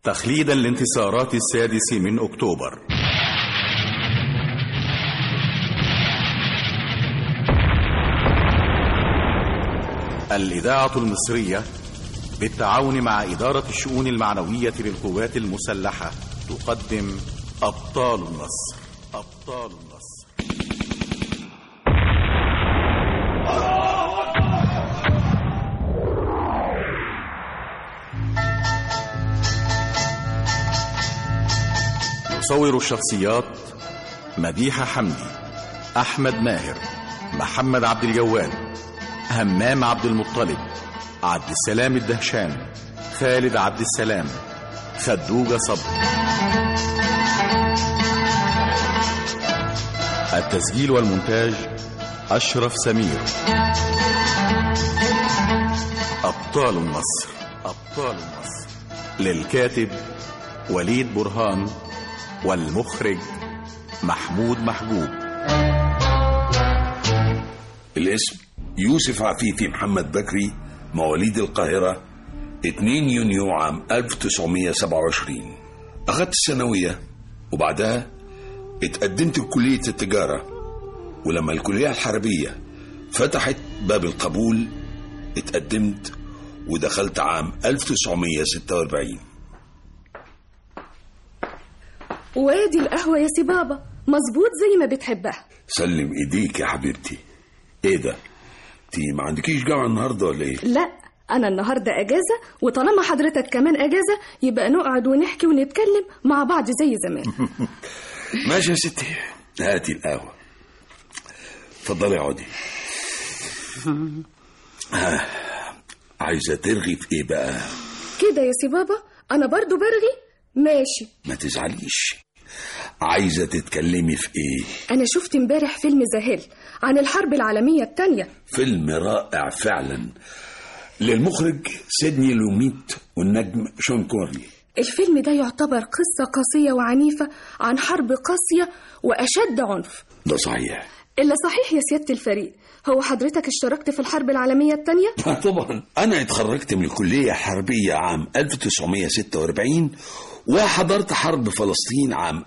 تخليدا لانتصارات السادس من أكتوبر الإذاعة المصرية بالتعاون مع إدارة الشؤون المعنوية بالقوات المسلحة تقدم أبطال النصر أبطال النصر يصور الشخصيات مديحة حمدي أحمد ماهر محمد عبد الجواد همام عبد المطلب عبد السلام الدهشان خالد عبد السلام خدوجة صبري التسجيل والمونتاج أشرف سمير أبطال النصر أبطال النصر للكاتب وليد برهان والمخرج محمود محجوب الاسم يوسف عفيفي محمد بكري مواليد القاهرة 2 يونيو عام 1927 أخذت الثانوية وبعدها اتقدمت بكلية التجارة ولما الكلية الحربية فتحت باب القبول اتقدمت ودخلت عام 1946 وادي القهوة يا سي بابا مظبوط زي ما بتحبها سلم ايديك يا حبيبتي ايه ده انتي ما عندكيش جامعة النهارده ولا ايه لا أنا النهاردة أجازة وطالما حضرتك كمان أجازة يبقى نقعد ونحكي ونتكلم مع بعض زي زمان ماشي يا ستي هاتي القهوة اتفضلي اقعدي آه، عايزة ترغي في ايه بقى كده يا سي بابا أنا برضو برغي ماشي ما تزعليش عايزة تتكلمي في ايه أنا شفت امبارح فيلم زهل عن الحرب العالمية التانية فيلم رائع فعلا للمخرج سيدني لوميت والنجم شون كورلي الفيلم ده يعتبر قصة قاسية وعنيفة عن حرب قاسية وأشد عنف ده صحيح إلا صحيح يا سيادة الفريق هو حضرتك اشتركت في الحرب العالمية التانية؟ طبعا انا اتخرجت من الكلية الحربية عام 1946 وحضرت حرب فلسطين عام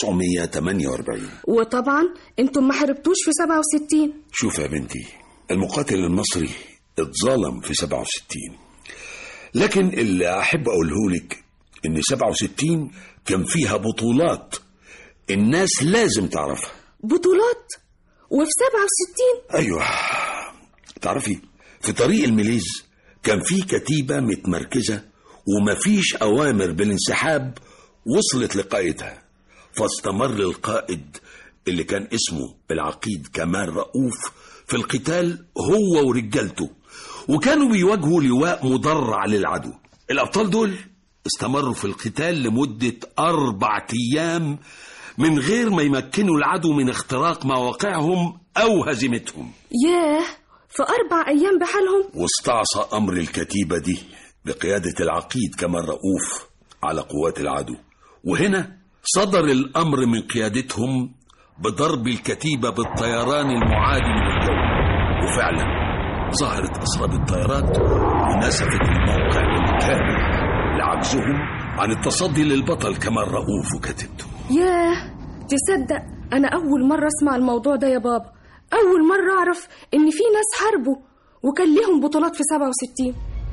1948 وطبعا انتم ما حاربتوش في 67 شوف يا بنتي المقاتل المصري اتظلم في 67 لكن اللي احب اقوله لك ان 67 كان فيها بطولات الناس لازم تعرفها بطولات وفي 67 ايوه تعرفي في طريق الميليز كان في كتيبة متمركزة ومفيش أوامر بالانسحاب وصلت لقائدها فاستمر القائد اللي كان اسمه العقيد كمال رؤوف في القتال هو ورجالته وكانوا بيواجهوا لواء مدرع للعدو الأبطال دول استمروا في القتال لمدة أربع أيام من غير ما يمكنوا العدو من اختراق مواقعهم أو هزيمتهم ياه في أربع أيام بحالهم واستعصى أمر الكتيبة دي بقيادة العقيد كمال رؤوف على قوات العدو وهنا صدر الأمر من قيادتهم بضرب الكتيبة بالطيران المعادي من الجو وفعلا ظهرت أسراب الطيارات ونسفت الموقع بالكامل لعجزهم عن التصدي للبطل كمال رؤوف وكتيبته ياه تصدق أنا أول مرة أسمع الموضوع ده يا بابا أول مرة أعرف إن في ناس حاربوا وكان ليهم بطولات في 67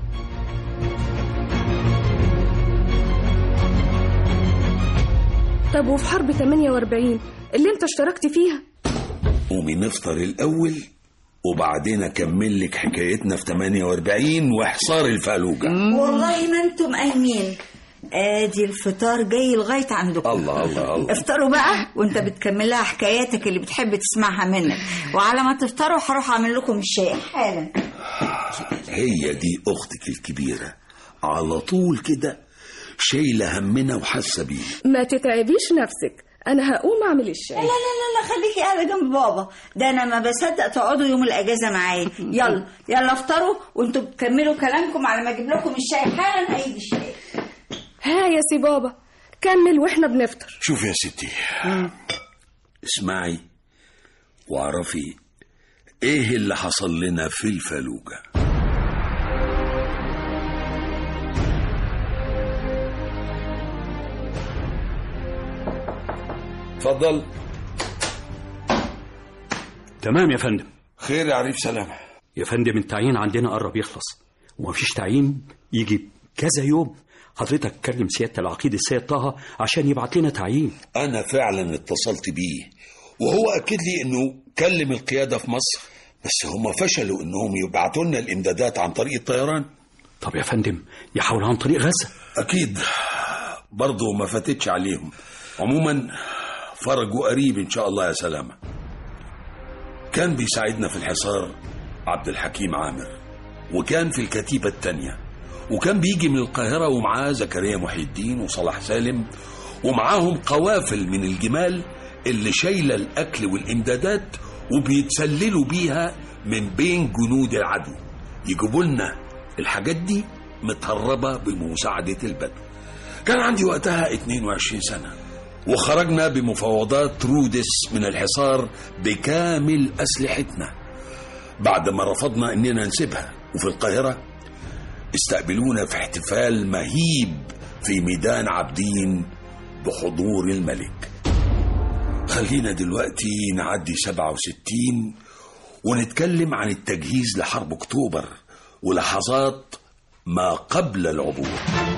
طب وفي حرب 48 اللي انت اشتركت فيها قومي نفطر الأول وبعدين أكمل لك حكايتنا في 48 وحصار الفالوجة والله ما انتم قايمين ادي الفطار جاي لغايه عندكم الله الله الله افطروا بقى وانت بتكمل لها حكاياتك اللي بتحب تسمعها منك وعلى ما تفطروا هروح اعمل لكم الشاي حالا هي دي أختك الكبيرة على طول كده شايلة همنا وحاسة بيه ما تتعبيش نفسك أنا هقوم أعمل الشاي لا لا لا لا خليكي قاعده جنب بابا ده انا ما بصدق تقعدوا يوم الاجازه معايا يلا يلا افطروا وانتوا بتكملوا كلامكم على ما اجيب لكم الشاي حالا هيجي الشاي ها يا سي بابا كمل واحنا بنفطر شوف يا ستي اسمعي واعرفي ايه اللي حصل لنا في الفلوجة اتفضل تمام يا فندم خير يا عريف سلامة يا فندم التعيين عندنا قرب يخلص ومفيش تعيين يجي كذا يوم حضرتك كلم سيادة العقيد السيد طه عشان يبعت لنا تعيين أنا فعلا اتصلت بيه وهو أكد لي إنه كلم القيادة في مصر بس هم فشلوا إنهم يبعتوا لنا الإمدادات عن طريق الطيران طب يا فندم يحاول عن طريق غزة أكيد برضه ما فاتتش عليهم عموما فرجوا قريب إن شاء الله يا سلامة كان بيساعدنا في الحصار عبد الحكيم عامر وكان في الكتيبة التانية وكان بيجي من القاهرة ومعاه زكريا محي الدين وصلاح سالم ومعاهم قوافل من الجمال اللي شايلة الأكل والإمدادات وبيتسللوا بيها من بين جنود العدو يجيبوا لنا الحاجات دي متهربة بمساعدة البدو كان عندي وقتها 22 سنة وخرجنا بمفاوضات رودس من الحصار بكامل أسلحتنا بعد ما رفضنا إننا نسيبها وفي القاهرة استقبلونا في احتفال مهيب في ميدان عابدين بحضور الملك خلينا دلوقتي نعدي 67 ونتكلم عن التجهيز لحرب اكتوبر ولحظات ما قبل العبور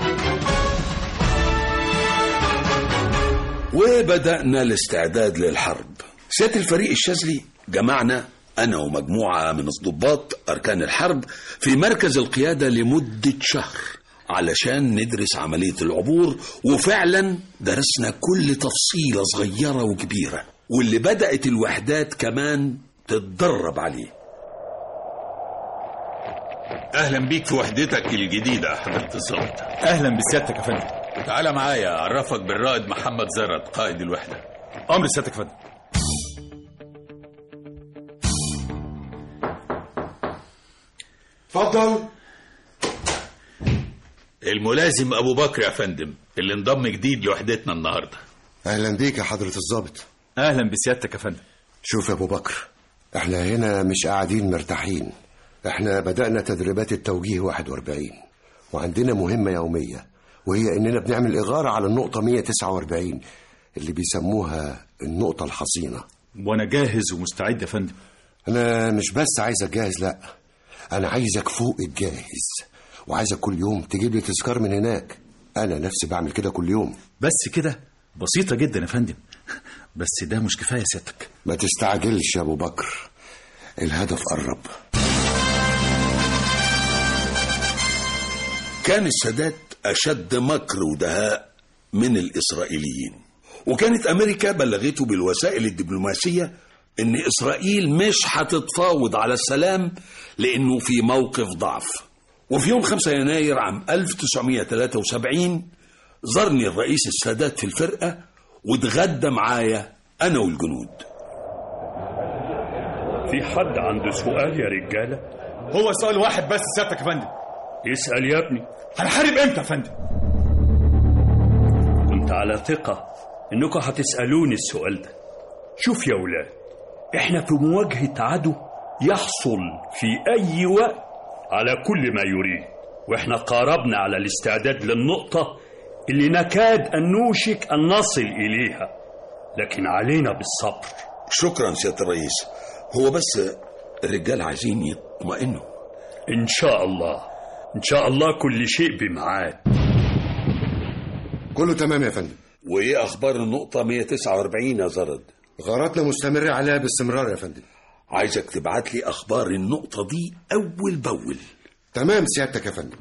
وبدأنا الاستعداد للحرب سيادة الفريق الشاذلي جمعنا أنا ومجموعة من الضباط أركان الحرب في مركز القيادة لمدة شهر علشان ندرس عملية العبور وفعلا درسنا كل تفصيلة صغيرة وكبيرة واللي بدأت الوحدات كمان تتدرب عليه اهلا بيك في وحدتك الجديده حضره الظابط اهلا بسيادتك يا فندم تعالى معايا اعرفك بالرائد محمد زرد قائد الوحده امر سيادتك يا فندم اتفضل الملازم ابو بكر يا فندم اللي انضم جديد لوحدتنا النهارده اهلا بيك يا حضرة الضابط اهلا بسيادتك يا فندم شوف يا ابو بكر احنا هنا مش قاعدين مرتاحين احنا بدأنا تدريبات التوجيه 41 وعندنا مهمة يومية وهي اننا بنعمل اغارة على النقطة 149 اللي بيسموها النقطة الحصينة وانا جاهز ومستعد يا فندم انا مش بس عايزك جاهز لا انا عايزك فوق الجاهز وعايزك كل يوم تجيب لي تذكار من هناك انا نفسي بعمل كده كل يوم بس كده بسيطة جدا يا فندم بس ده مش كفاية سيادتك ما تستعجلش يا ابو بكر الهدف قرب كان السادات أشد مكر ودهاء من الإسرائيليين وكانت أمريكا بلغته بالوسائل الدبلوماسية إن إسرائيل مش هتتفاوض على السلام لأنه في موقف ضعف وفي يوم 5 يناير عام 1973 زارني الرئيس السادات في الفرقة واتغدى معايا أنا والجنود في حد عنده سؤال يا رجالة هو سؤال واحد بس سيادتك يا فندم اسأل يا ابني هنحارب امتى يا فندم كنت على ثقة انكم هتسألوني السؤال ده شوف يا ولاد احنا في مواجهة عدو يحصل في اي وقت على كل ما يريد واحنا قاربنا على الاستعداد للنقطة اللي نكاد ان نوشك ان نصل اليها لكن علينا بالصبر شكرا سيادة الرئيس هو بس الرجال عايزين يطمئنوا ان شاء الله ان شاء الله كل شيء بميعاد كله تمام يا فندم وإيه أخبار النقطة 149 يا زرد غاراتنا مستمرة عليها باستمرار يا فندم عايزك تبعت لي أخبار النقطة دي أول بأول تمام سيادتك يا فندم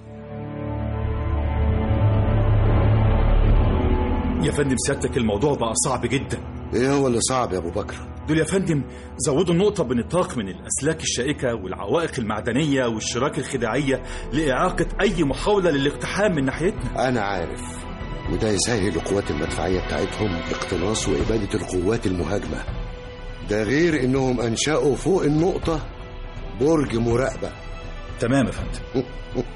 يا فندم سيادتك الموضوع بقى صعب جدا ايه هو اللي صعب يا ابو بكر دول يا فندم زودوا النقطة بنطاق من الأسلاك الشائكة والعوائق المعدنية والشراك الخداعية لإعاقة أي محاولة للاقتحام من ناحيتنا انا عارف وده يسهل القوات المدفعية بتاعتهم اقتناص وإبادة القوات المهاجمة ده غير انهم انشأوا فوق النقطة برج مراقبة تمام يا فندم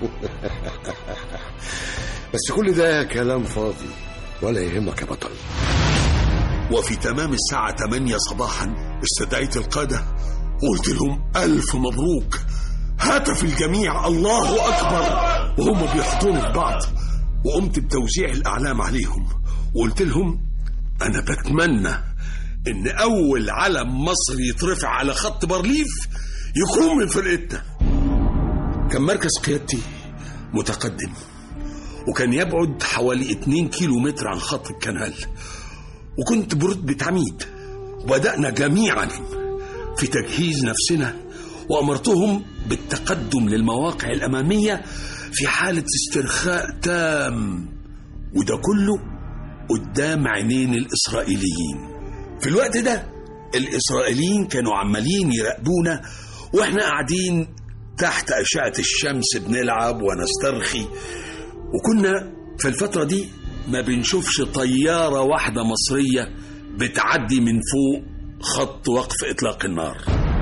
بس كل ده كلام فاضي ولا يهمك يا بطل وفي تمام الساعة 8 صباحا استدعيت القادة وقلت لهم ألف مبروك هتف الجميع الله أكبر وهم بيحضنوا في بعض وقمت بتوزيع الأعلام عليهم وقلت لهم أنا بتمنى إن أول علم مصري يترفع على خط بارليف يكون من فرقتنا كان مركز قيادتي متقدم وكان يبعد حوالي 2 كيلو متر عن خط الكنال وكنت برتبة عميد وبدأنا جميعا في تجهيز نفسنا وأمرتهم بالتقدم للمواقع الأمامية في حالة استرخاء تام وده كله قدام عينين الإسرائيليين في الوقت ده الإسرائيليين كانوا عمالين يراقبونا وإحنا قاعدين تحت أشعة الشمس بنلعب ونسترخي وكنا في الفترة دي ما بنشوفش طيارة واحدة مصرية بتعدي من فوق خط وقف إطلاق النار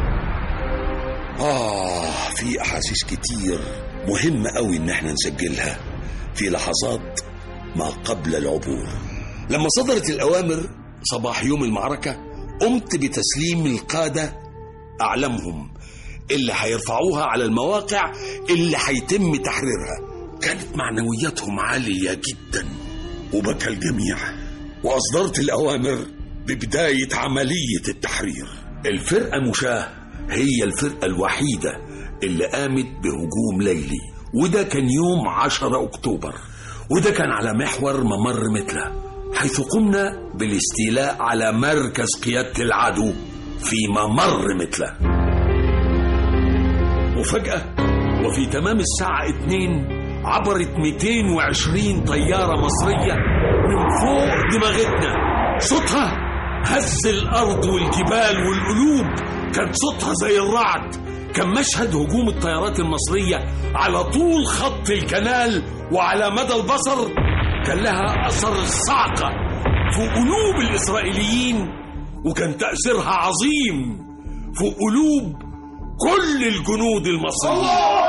آه في أحاسيس كتير مهمة قوي إن احنا نسجلها في لحظات ما قبل العبور لما صدرت الأوامر صباح يوم المعركة قمت بتسليم القادة أعلامهم اللي هيرفعوها على المواقع اللي هيتم تحريرها كانت معنوياتهم عالية جدا وبكى الجميع وأصدرت الأوامر ببداية عملية التحرير الفرقة مشاه هي الفرقة الوحيدة اللي قامت بهجوم ليلي وده كان يوم 10 أكتوبر وده كان على محور ممر متلة حيث قمنا بالاستيلاء على مركز قيادة العدو في ممر متلة وفجأة وفي تمام الساعة 2 عبرت 220 طيارة مصرية من فوق دماغتنا صوتها هز الأرض والجبال والقلوب كان صوتها زي الرعد كان مشهد هجوم الطيارات المصرية على طول خط الكنال وعلى مدى البصر كان لها أثر الصعقة في قلوب الإسرائيليين وكان تأثيرها عظيم في قلوب كل الجنود المصريين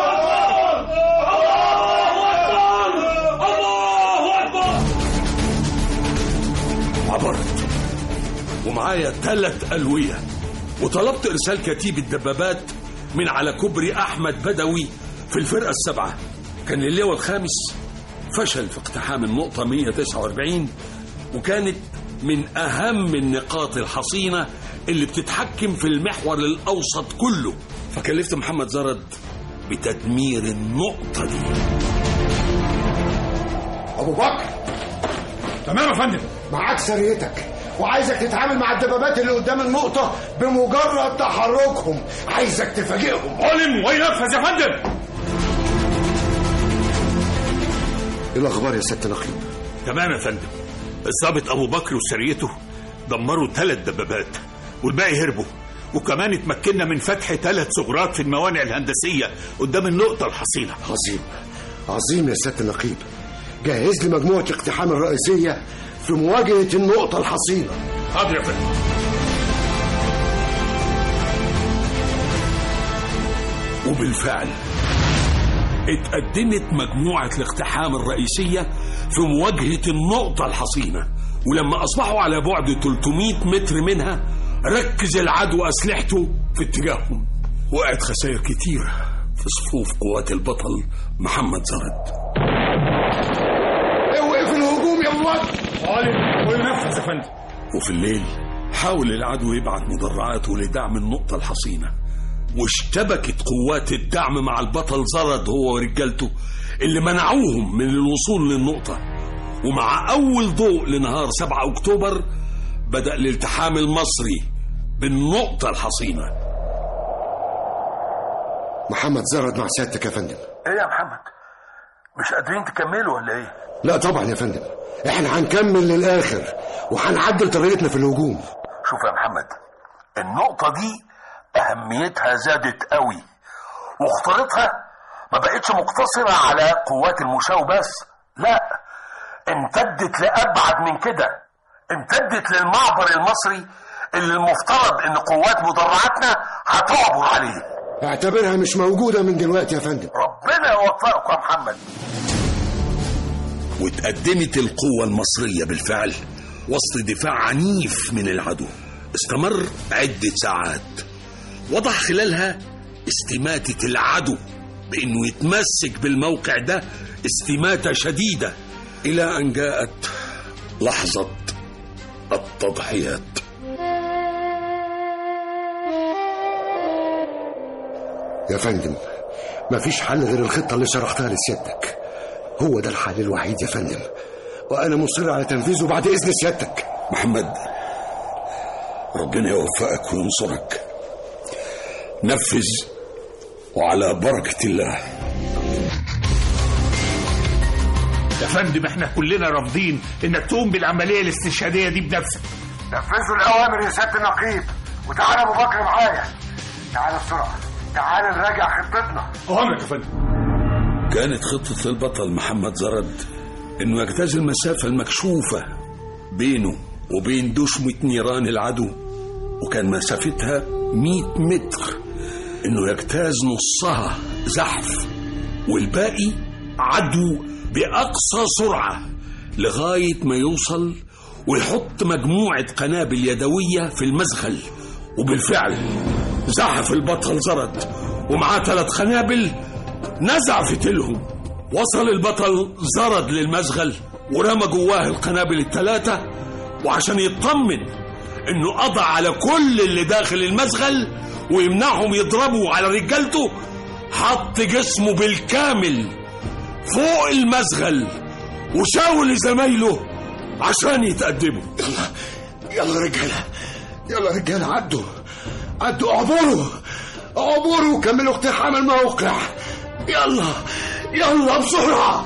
عبرت ومعايا ثلاث ألوية وطلبت إرسال كتيب الدبابات من على كوبري أحمد بدوي في الفرقة السبعة كان اللواء الخامس فشل في اقتحام النقطة 149 وكانت من أهم النقاط الحصينة اللي بتتحكم في المحور الأوسط كله فكلفت محمد زرد بتدمير النقطة دي ابو بكر تمام يا فندم معاك سريتك وعايزك تتعامل مع الدبابات اللي قدام النقطة بمجرد تحركهم عايزك تفاجئهم علم وينفذ يا فندم ايه الاخبار يا ست نقيب تمام يا فندم الضابط ابو بكر وسريته دمروا ثلاث دبابات والباقي هربوا وكمان اتمكنا من فتح ثلاث ثغرات في الموانع الهندسيه قدام النقطه الحصينه عظيم عظيم يا ست نقيب جهز لي مجموعة الاقتحام الرئيسية في مواجهة النقطة الحصينة حاضر يا فندم وبالفعل اتقدمت مجموعة الاقتحام الرئيسية في مواجهة النقطة الحصينة ولما أصبحوا على بعد 300 متر منها ركز العدو أسلحته في اتجاههم وقعت خسائر كتير في صفوف قوات البطل محمد زرد اوقف الهجوم يا ابو بكر علم وينفذ يا فندم وفي الليل حاول العدو يبعت مدرعاته لدعم النقطة الحصينة واشتبكت قوات الدعم مع البطل زرد هو ورجالته اللي منعوهم من الوصول للنقطة ومع أول ضوء لنهار 7 أكتوبر بدأ الالتحام المصري بالنقطة الحصينة محمد زرد مع سيادتك يا فندم ايه يا محمد مش قادرين تكملوا ولا ايه لا طبعا يا فندم احنا هنكمل للاخر وهنعدل طريقتنا في الهجوم شوف يا محمد النقطة دي أهميتها زادت قوي وخطورتها ما بقتش مقتصرة على قوات المشاة بس لا امتدت لأبعد من كده امتدت للمعبر المصري اللي المفترض ان قوات مدرعاتنا هتعبر عليه اعتبرها مش موجودة من دلوقتي يا فندم ربنا يوفقكم يا محمد واتقدمت القوة المصرية بالفعل وسط دفاع عنيف من العدو استمر عدة ساعات وضح خلالها استماتة العدو بأنه يتمسك بالموقع ده استماتة شديدة إلى أن جاءت لحظة التضحيات يا فندم مفيش حل غير الخطة اللي شرحتها لسيادتك هو ده الحل الوحيد يا فندم وأنا مصر على تنفيذه بعد إذن سيادتك محمد ربنا يوفقك وينصرك نفذ وعلى بركة الله يا فندم احنا كلنا رافضين انك تقوم بالعمليه الاستشهاديه دي بنفسك نفذوا الأوامر يا سيادة النقيب وتعالى أبو بكر معايا تعالى بسرعة تعالى نراجع خطتنا أوامرك يا فندم كانت خطة البطل محمد زرد انه يجتاز المسافة المكشوفة بينه وبين دشمة نيران العدو وكان مسافتها 100 متر انه يجتاز نصها زحف والباقي عدو بأقصى سرعة لغاية ما يوصل ويحط مجموعة قنابل يدوية في المزخل وبالفعل زحف البطل زرد ومعاه ثلاث قنابل نزع فتيلهم وصل البطل زرد للمزغل ورمى جواه القنابل الثلاثة وعشان يطمن انه قضى على كل اللي داخل المزغل ويمنعهم يضربوا على رجالته حط جسمه بالكامل فوق المزغل وشاور لزمايله عشان يتقدموا يلا رجالة يلا رجالة عدوا عدوا اعبروا اعبروا وكملوا اقتحام الموقع يلا يلا بسرعة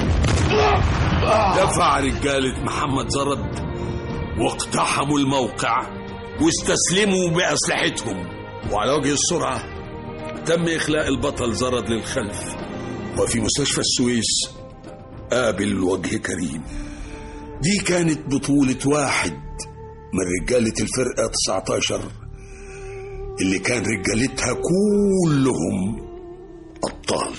دفع رجالة محمد زرد واقتحموا الموقع واستسلموا بأسلحتهم وعلى وجه السرعة تم إخلاء البطل زرد للخلف وفي مستشفى السويس قابل وجه كريم دي كانت بطولة واحد من رجالة الفرقة 19 اللي كان رجالتها كلهم أبطال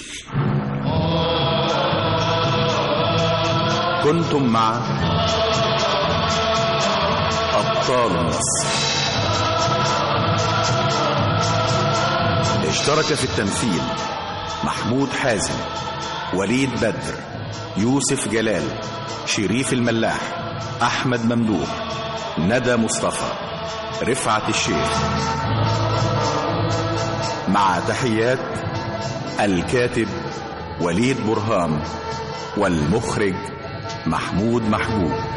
كنتم مع أبطال مصر اشترك في التمثيل محمود حازم وليد بدر يوسف جلال شريف الملاح أحمد ممدوح ندى مصطفى رفعت الشيخ مع تحيات الكاتب وليد برهام والمخرج محمود محبوب